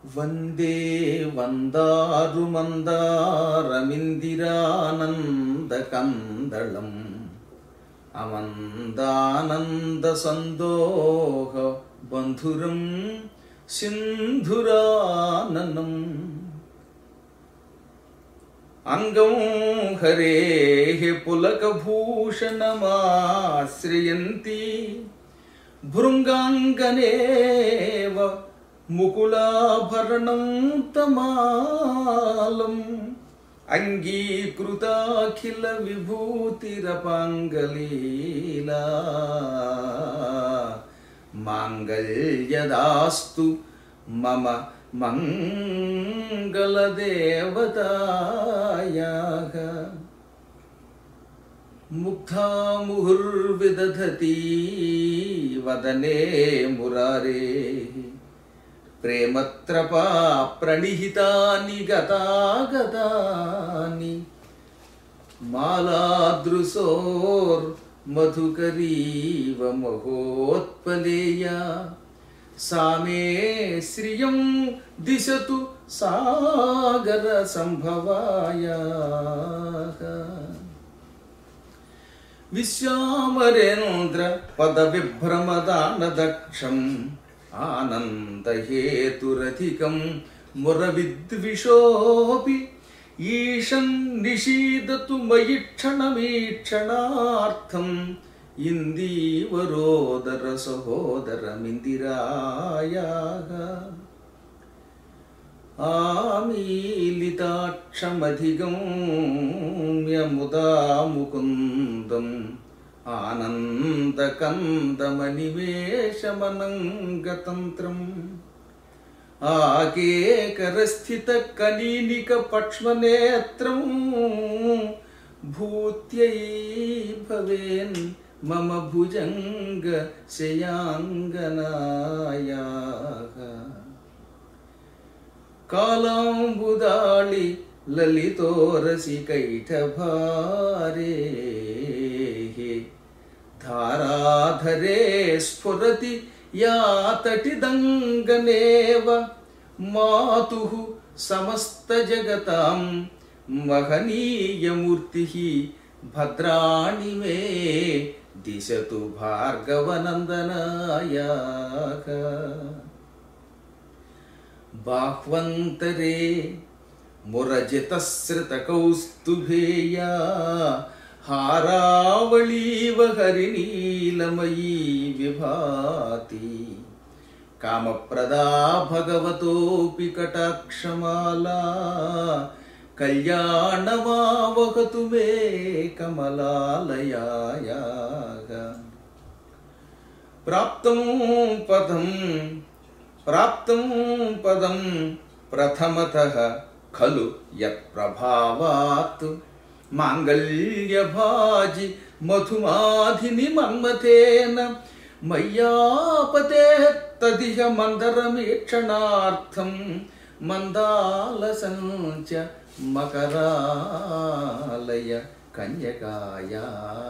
వందే వందారు మందారమిందిరానందకందళం అమందానంద సందోహ బంధురం సింధురాననం అంగం హరే పులకభూషణమాశ్రయంతి భృంగాంగనేవ ముకులాభరణం తమాలం అంగీకృతాఖిల విభూతిరపాంగలీలా మాంగళ్యదాస్తు మమ మంగళదేవతాయాः ముగ్ధాముహుర్విదధతి వదనే మురారే ప్రేమత్రపా ప్రణిహితాని గతాగతాని మాలాదృశోర్ మధుకరీవ మహోత్పలేయా సామే శ్రియం దిశతు సాగర సంభవాయ విశ్వామరేంద్ర పద విభ్రమదానదక్షం ఆనందహేతురధికం మురవిద్విషోపి ఈశం నిషీదతు మయి క్షణమీక్షణార్థం ఇందీవరోదర సహోదరమిందిరాయాగ ఆమీలితాక్షమధిగమ్యముదా ముకుందం ఆనందకందమనివేశమనంగతంత్రం ఆకేకరస్థిత కలీనిక పక్ష్మనేత్రం భూత్యై భవేన్ మమ భుజంగ శయాంగనాయా కాలాంబుదాళి లలితోరసి కైఠభారే ధారాధరే స్ఫురతి యాతటిదంగనేవ మాతు సమస్తజగతాం మహనీయమూర్తి భద్రాణి మే దిశతు భార్గవనందనాయ బాహ్వంతరే మురజితశ్రితకౌస్తుభేయా హారావళీవ హరినీలమయీ విభాతి కామప్రదా భగవతోపి కటాక్షమాలా కళ్యాణమావహతు మే కమలాలయాయ ప్రాప్తం పదం ప్రాప్తం పదం ప్రథమత ఖలు యత్ప్రభావాత్ మాంగళ్యభాజి మధుమాధిని మన్మథేన మయ్యాపతే తదిహ మందరమీక్షణార్థం మందాలసంచ మకరాలయ కన్యకాయా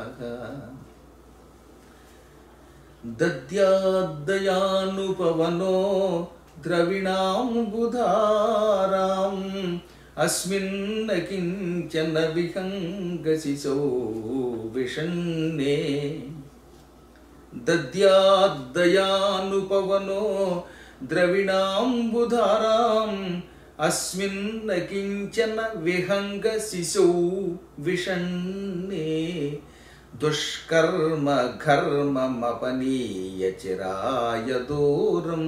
దద్యాద్దయానుపవనో ద్రవిణాంబుధారాం అస్మిన్న కించన విహంగశిశో విషన్నే దద్యాద్దయానుపవనో ద్రవిణాంబుధారాం అస్మిన్న కించన విహంగ శిశౌ విషన్నే దుష్కర్మ ఘర్మమపనీయ చిరాయ దూరం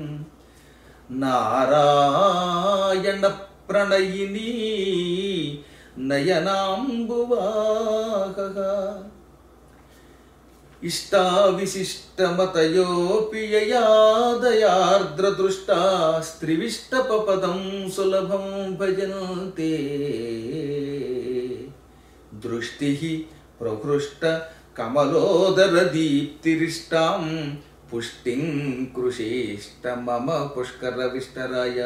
నారాయణ ప్రణయిని నయనాంబువాహ ఇష్టావిశిష్టమతయోపి యయాదయార్ద్రదృష్టా స్త్రివిష్టపదం సులభం భజన్తే దృష్టి ప్రహృష్ట కమలోదర దీప్తిరిష్టాం పుష్టిం కృషేష్ట మమ పుష్కర విష్టరాయ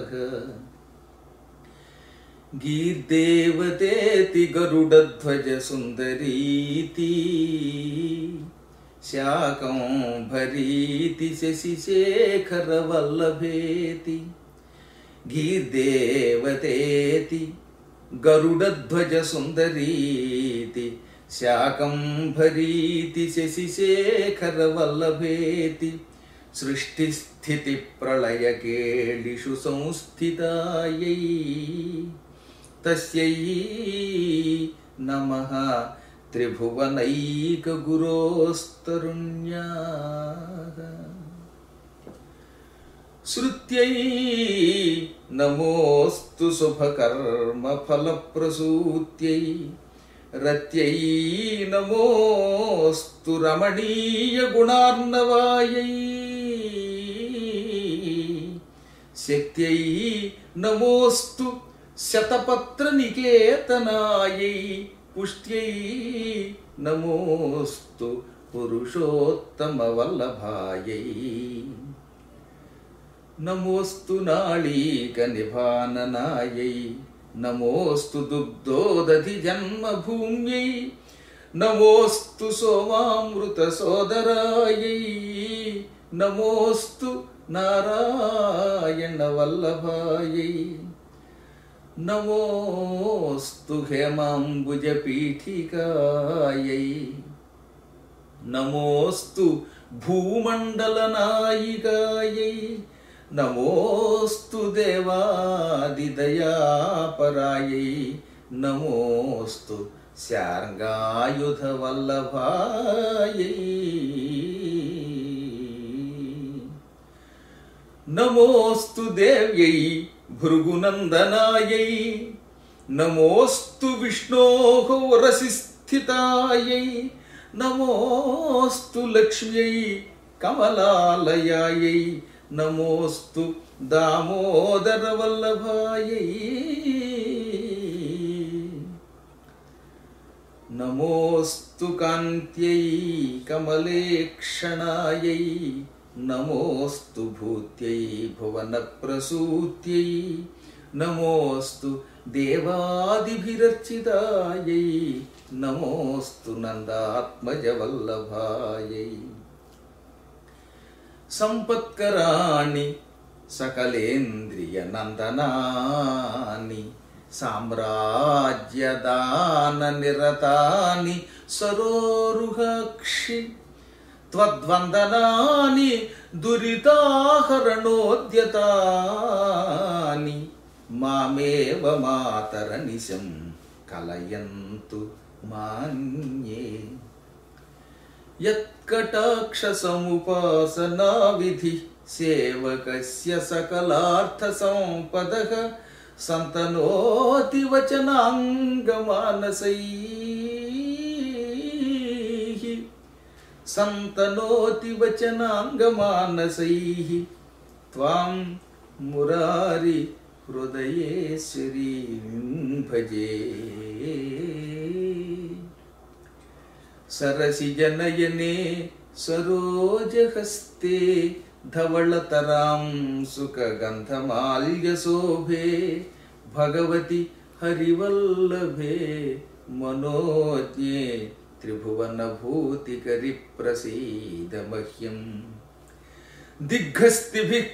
గీర్దేవతేతి గరుడధ్వజ సుందరీతి శాకం భరీతి శశిశేఖర వల్లభేతి గీర్దేవతేతి గరుడధ్వజ సుందరీతి శాకంభరీతి శశిశేఖర వల్లభేతి సృష్టిస్థితి ప్రళయకేళిషు సంస్థితాయై తస్యై నమః త్రిభువనైక గురోస్తరుణ్యా శృత్యై నమోస్తు శుభకర్మ ఫలప్రసూత్యై రత్యై నమోస్తు రమణీయ గుణార్ణవాయై శక్త్యై నమోస్తు శతపత్ర నికేతనాయై పుష్ట్యై నమోస్తు పురుషోత్తమ వల్లభాయై నమోస్తు నాళీక నిభాననాయై నమోస్తు దుగ్ధోదధి జన్మభూమ్యై నమోస్తు సోమామృత సోదరాయై నమోస్తు నారాయణ వల్లభాయై నమోస్తు హేమాంబుజ పీఠికాయై నమోస్తు భూమండల నాయికాయై నమోస్తు దేవాదిదయాపరాయై నమోస్తు శార్గాయుధ వల్లభాయై నమోస్తు దేవ్యై భృగునందనాయై నమోస్తు విష్ణోః వరసిస్థితాయై నమోస్తు లక్ష్మ్యై కమలాలయాయై నమోస్తు దామోదర వల్లభాయై నమోస్తు కాంత్యై కమలేక్షణాయై నమోస్తు భూత్యై భువన ప్రసూత్యై నమోస్తు దేవాదిభిరర్చితాయై నమోస్తు నందాత్మజ వల్లభాయై సంపత్కరాణి సకలేంద్రియ నందనాని సామ్రాజ్యదాన నిరతాని సరోరుహక్షి త్వద్వందనాని దురితాహరణోద్యతాని మామేవ మాతరనిశం కలయంతు మాన్యే యత్కటాక్షసముపాసనా విధి సేవకస్య సకలార్థ సంపదః సంతనోతి వచనాంగమానసైః సంతనోతి వచనాంగమానసైః త్వాం మురారి హృదయేశ్వరీం భజే సరసిజనయనే సరోజహస్తే ధవళతరాం సుఖగంధమాల్యశోభే భగవతి హరివల్లభే మనోజ్ఞే త్రిభువనభూతికరి ప్రసీద మహ్యం దిగ్గస్తిభిः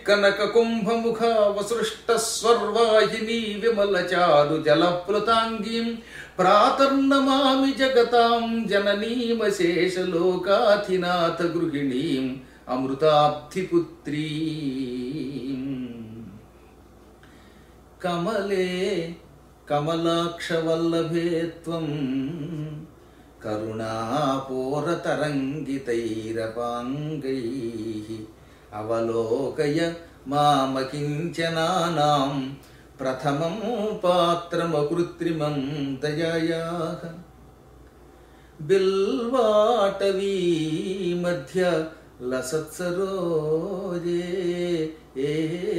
కనకకుంభముఖావసృష్టస్వర్వాహినీ విమలచారు జలప్లుతాంగీం ప్రాతర్నమామి జగతాం జననీమశేషలోకాధినాథ గృహిణీం అమృతాబ్ధిపుత్రీం కమలే కమలాక్షవల్లభే త్వం కరుణాపూరతరంగితైరపాంగైः అవలోకయ మామకించనానాం ప్రథమం పాత్రమకృత్రిమం దయాయాః బిల్వాటవీ మధ్య లసత్సరోజే ఏ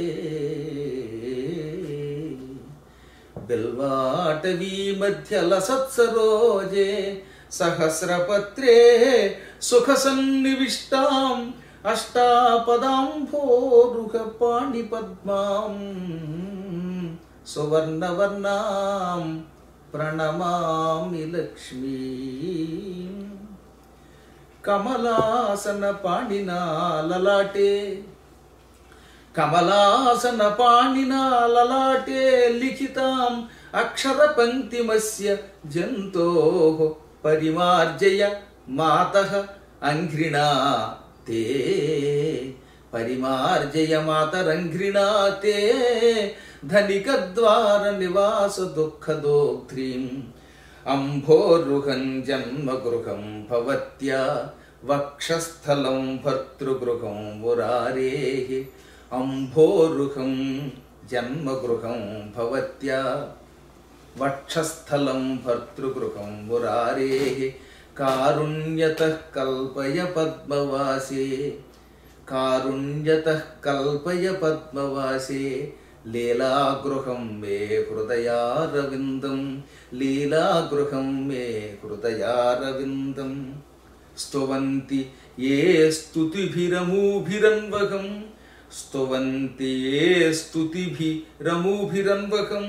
బిల్వాటవీ మధ్య లసత్సరోజే సహస్రపత్రే సుఖ సన్నివిష్టాం అష్టాపదాంభోరుహ పాణి పద్మాం సువర్ణవర్ణాం ప్రణమామి లక్ష్మీ కమలాసన పాణినా లలాటే కమలాసన పాణినా లలాటే లిఖితాం అక్షర పంక్తిమస్య జంతో పరిమార్జయ మాత అంఘ్రిణా తే పరిమార్జయ మాతరంఘ్రిణా తే ధనికద్వార నివాస దుఃఖదోగ్ధ్రీం అంభోరుహం జన్మగృహం భవత్యా వక్షస్థలం భర్తృగృహం మురారే అంభోరుహం జన్మగృహం భవత్యా వక్షస్థలం భర్తృగృహం మురారే కారుణ్యత కల్పయ పద్మవాసే కారుణ్యత కల్పయ పద్మవాసే లీలాగృహం మే హృదయారవిందం లీలాగృహం మే హృదయారవిందం స్తువంతి ఏ స్తుతిభిరమూభిరన్వకం స్తువంతి ఏ స్తుతిభిరమూభిరన్వకం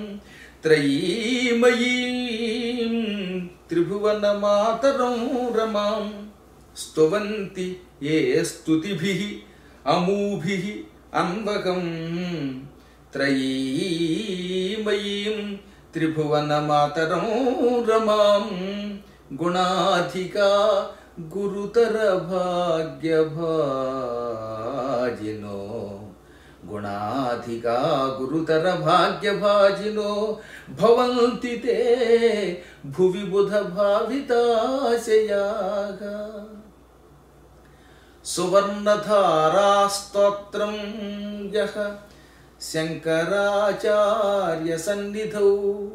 త్రయీమయీం త్రిభువనమాతరం రమాం స్తువంతి ఏ స్తుతిభిః అమూభిః అన్వకం త్రయీమయీం త్రిభువనమాతరం రమాం గుణాధికా గురుతర భాగ్యభాజినో గుణాధికా గురుతర భాగ్యభాజినో భవంతి తే భువి బుధ భావితాశయాగా సువర్ణధారాస్తోత్రం యః శంకరాచార్య సన్నిధౌ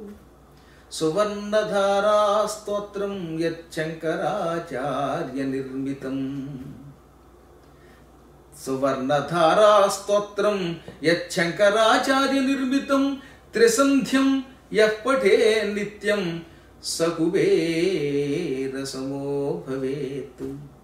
సువర్ణధారాస్తోత్రం యచ్చంకరాచార్య నిర్మితం సువర్ణధారాస్తోత్రం యచ్చంకరాచార్య నిర్మితం త్రిసంధ్యం యః పఠే నిత్యం సకుబేరసమో భవేత్